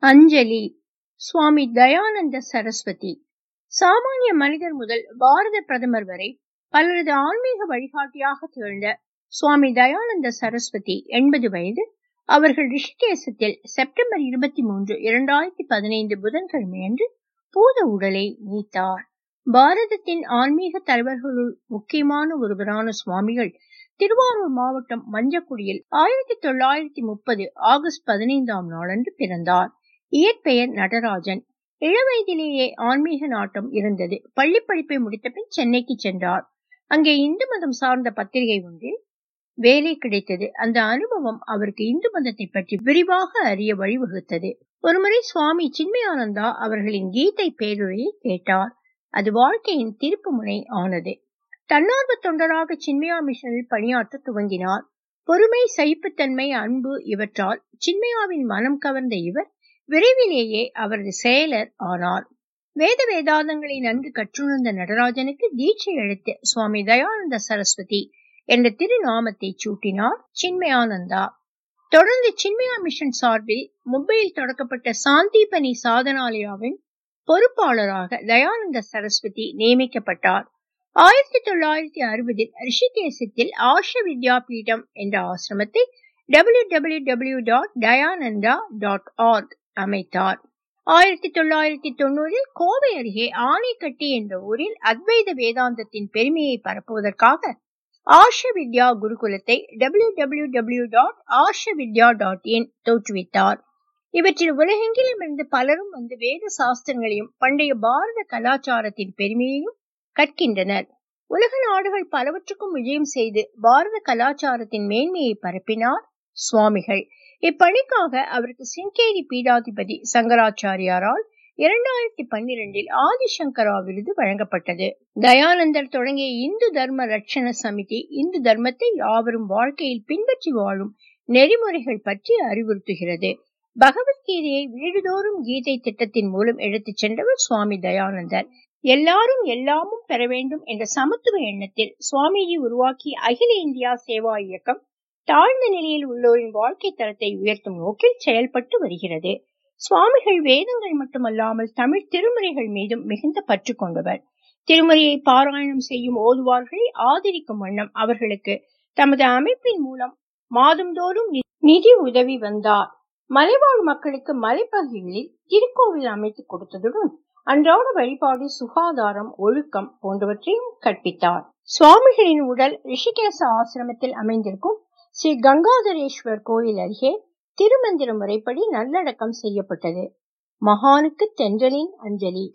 அஞ்சலி சுவாமி தயானந்த சரஸ்வதி சாமானிய மனிதர் முதல் பாரத பிரதமர் வரை பலரது ஆன்மீக வழிகாட்டியாக திகழ்ந்த சுவாமி தயானந்த சரஸ்வதி எண்பது வயது அவர்கள் ரிஷிகேசத்தில் செப்டம்பர் இருபத்தி மூன்று இரண்டாயிரத்தி பதினைந்து புதன்கிழமையன்று பூத உடலை நீத்தார் பாரதத்தின் ஆன்மீக தலைவர்களுள் முக்கியமான ஒருவரான சுவாமிகள் திருவாரூர் மாவட்டம் மஞ்சக்குடியில் ஆயிரத்தி தொள்ளாயிரத்தி முப்பது ஆகஸ்ட் பதினைந்தாம் நாளன்று பிறந்தார் இயற்பெயர் நடராஜன் இளவயதிலேயே ஆன்மீக நாட்டம் இருந்தது பள்ளி படிப்பை முடித்த பின் சென்னைக்கு சென்றார் அங்கே இந்து மதம் சார்ந்த பத்திரிகை ஒன்றில் வேலை கிடைத்தது அந்த அனுபவம் அவருக்கு இந்து மதத்தை பற்றி விரிவாக அறிய வழிவகுத்தது ஒருமுறை சுவாமி சின்மயானந்தா அவர்களின் கீதை பேருரையை கேட்டார் அது வாழ்க்கையின் திருப்பு முனை ஆனது தன்னார்வ தொண்டராக சின்மயா மிஷனில் பணியாற்ற துவங்கினார் பொறுமை சகிப்புத்தன்மை அன்பு இவற்றால் சின்மயாவின் மனம் கவர்ந்த இவர் விரைவிலேயே அவரது செயலர் ஆனார் வேத வேதாந்தங்களை நன்கு கற்றுணர்ந்த நடராஜனுக்கு தீட்சை அளித்த சுவாமி தயானந்த சரஸ்வதி என்ற திருநாமத்தை சூட்டினார் சின்மயானந்தா தொடர்ந்து சின்மயா மிஷன் சார்பில் மும்பையில் தொடக்கப்பட்ட சாந்தீபனி சாதனாலயாவின் பொறுப்பாளராக தயானந்த சரஸ்வதி நியமிக்கப்பட்டார் ஆயிரத்தி தொள்ளாயிரத்தி அறுபதில் ரிஷிகேசத்தில் ஆஷ வித்யாபீடம் என்ற ஆசிரமத்தை W W W dot Dayananda dot org அமைத்தார் ஆயிரத்தி தொள்ளாயிரத்தி தொண்ணூறில் கோவை அருகே ஆனைக்கட்டி என்ற ஊரில் அத்வைத வேதாந்தத்தின் பெருமையை பரப்புவதற்காக ஆஷ வித்யா குருகுலத்தை W W W dot Arsha Vidya dot in தோற்றுவித்தார் இவற்றில் உலகெங்கிலும் இருந்து பலரும் வந்து வேத சாஸ்திரங்களையும் பண்டைய பாரத கலாச்சாரத்தின் பெருமையையும் கற்கின்றனர் உலக நாடுகள் பலவற்றுக்கும் விஜயம் செய்து பாரத கலாச்சாரத்தின் மேன்மையை பரப்பினார் சுவாமிகள் இப்பணிக்காக அவருக்கு சிங்கேரி பீடாதிபதி சங்கராச்சாரியாரால் இரண்டாயிரத்தி பன்னிரண்டில் ஆதிசங்கரா விருது வழங்கப்பட்டது தயானந்தர் தொடங்கிய இந்து தர்ம ரட்சண சமிதி இந்து தர்மத்தை யாவரும் வாழ்க்கையில் பின்பற்றி வாழும் நெறிமுறைகள் பற்றி அறிவுறுத்துகிறது பகவத்கீதையை வீடுதோறும் கீதை திட்டத்தின் மூலம் எடுத்துச் சென்றவர் சுவாமி தயானந்தர் எல்லாரும் எல்லாமும் பெற வேண்டும் என்ற சமத்துவ எண்ணத்தில் சுவாமிஜி உருவாக்கிய அகில இந்தியா சேவா இயக்கம் தாழ்ந்த நிலையில் உள்ளோரின் வாழ்க்கை தரத்தை உயர்த்தும் நோக்கில் செயல்பட்டு வருகிறது சுவாமிகள் வேதங்கள் மட்டுமல்லாமல் தமிழ் திருமுறைகள் மீதும் மிகுந்த பற்று கொண்டவர் திருமுறையை பாராயணம் செய்யும் ஓதுவார்களை ஆதரிக்கும் வண்ணம் அவர்களுக்கு தமது அமைப்பின் மூலம் மாதந்தோறும் நிதி உதவி வந்தார் மலைவாழ் மக்களுக்கு மலைப்பகுதிகளில் திருக்கோவில் அமைத்து கொடுத்ததுடன் அன்றாட வழிபாடு சுகாதாரம் ஒழுக்கம் போன்றவற்றையும் கற்பித்தார் சுவாமிகளின் உடல் ரிஷிகேச ஆசிரமத்தில் அமைந்திருக்கும் ஸ்ரீ கங்காதரேஸ்வர் கோயில் அருகே திருமந்திர முறைப்படி நல்லடக்கம் செய்யப்பட்டது மகானுக்கு தென்றலின் அஞ்சலி